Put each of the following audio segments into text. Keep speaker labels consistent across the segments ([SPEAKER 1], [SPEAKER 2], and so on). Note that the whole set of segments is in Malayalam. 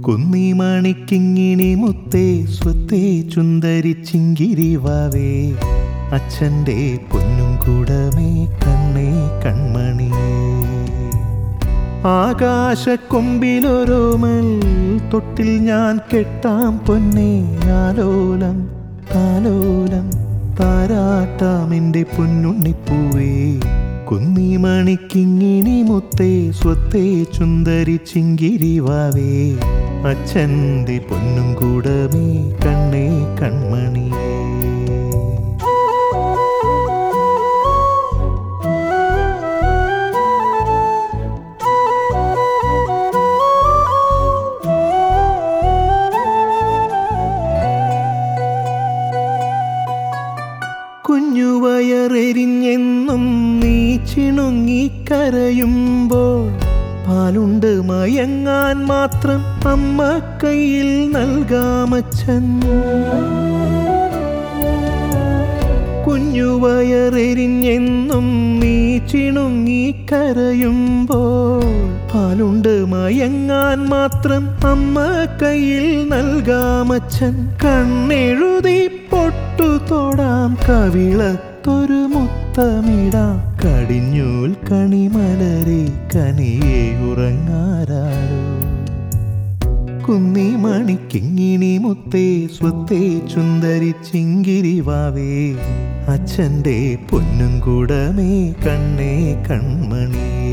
[SPEAKER 1] കുന്നിമണിക്കിങ്ങിണി മുത്തേ സ്വത്തേ ചുന്ദരിച്ചിങ്കിരിവാവേ അച്ഛൻ്റെ പൊന്നും കൂടമേ കണ്ണേ കൺമണിയേ ആകാശക്കൊമ്പിലൊരോമൽ തൊട്ടിൽ ഞാൻ കെട്ടാം പൊന്നേ ആലോലം താലോലം താരാട്ടാമെൻ്റെ പൊന്നുണ്ണിപ്പൂവേ കുന്നിമണിക്കിങ്ങിണി മുത്തേ സ്വത്തേ ചുന്ദരി ചിങ്കിരിവാവേ അച്ഛൻ്റെ പൊന്നും കൂടമേ കണ്ണേ കൺമണിയേ കുഞ്ഞുവയറെരിഞ്ഞെന്നും നീ ചിണുങ്ങിക്കരയുമ്പോൾ പാലുണ്ട് മയങ്ങാൻ മാത്രം അമ്മ കയ്യിൽ നൽകാമച്ചൻ കുഞ്ഞുവയറെരിഞ്ഞെന്നും നീ ചിണുങ്ങിക്കരയുമ്പോൾ പാലുണ്ട് മയങ്ങാൻ മാത്രം അമ്മ കയ്യിൽ നൽകാമച്ചൻ കണ്ണെഴുതി പൊട്ടു തൊടാം കവിളത്തൊരു മുത്തമിടാം കടിഞ്ഞൂൽ കണിമലരെ കനിയെ ഉറങ്ങാരാരോ കുന്നിമണിക്കിങ്ങിണി മുത്തേ സ്വത്തേ ചുന്ദരി ചിങ്കിരിവാവേ അച്ഛൻ്റെ പൊന്നും കൂടമേ കണ്ണേ കൺമണിയേ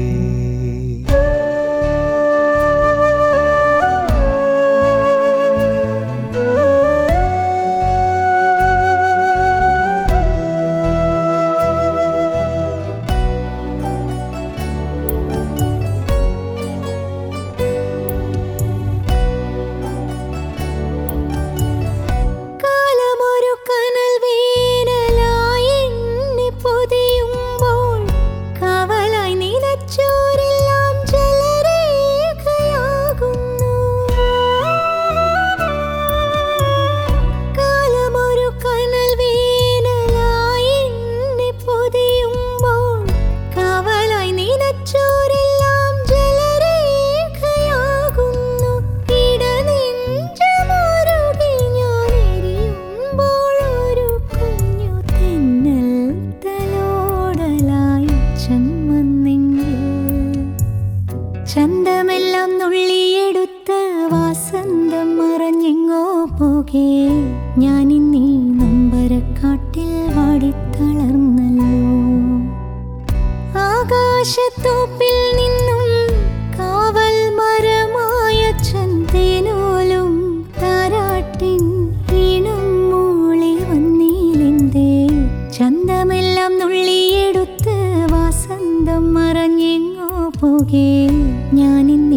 [SPEAKER 2] കാലമൊരു കനൽ വേനലായി എന്നെ പൊതിയുമ്പോൾ കാവലായി നിലച്ചോരെല്ലാം ജലരേഖയാകുന്നു കാലമൊരു കനൽ വേനലായി എന്നെ പൊതിയുമ്പോൾ കാവലായി നിലച്ചോരെല്ലാം ജലരേഖയാകുന്നു ഇടനെഞ്ചമുരുകി ഞാൻ എരിയുമ്പോൾ ഒരു കുഞ്ഞു തെന്നൽ തലോടലായി ചന്മന്നെങ്കിൽ ചന്തമെല്ലാം നുള്ളിയെടുത്ത വാസന്തം മറഞ്ഞെങ്ങോ പോകെ ഞാനിന്നീ നൊമ്പരക്കാട്ടിൽ വാടിത്തളർന്നല്ലോ ആകാശത്തോപ്പിൽ നിന്നും കാവൽ മരമായ ചന്തേനോലും താരാട്ടിൻ ഈണം മൂളി വന്നീലെന്തേ ചന്തമെല്ലാം നുള്ളിയെടുത്ത് വാസന്തം മറഞ്ഞെങ്ങോ പോകെ ഞാനിന്ന്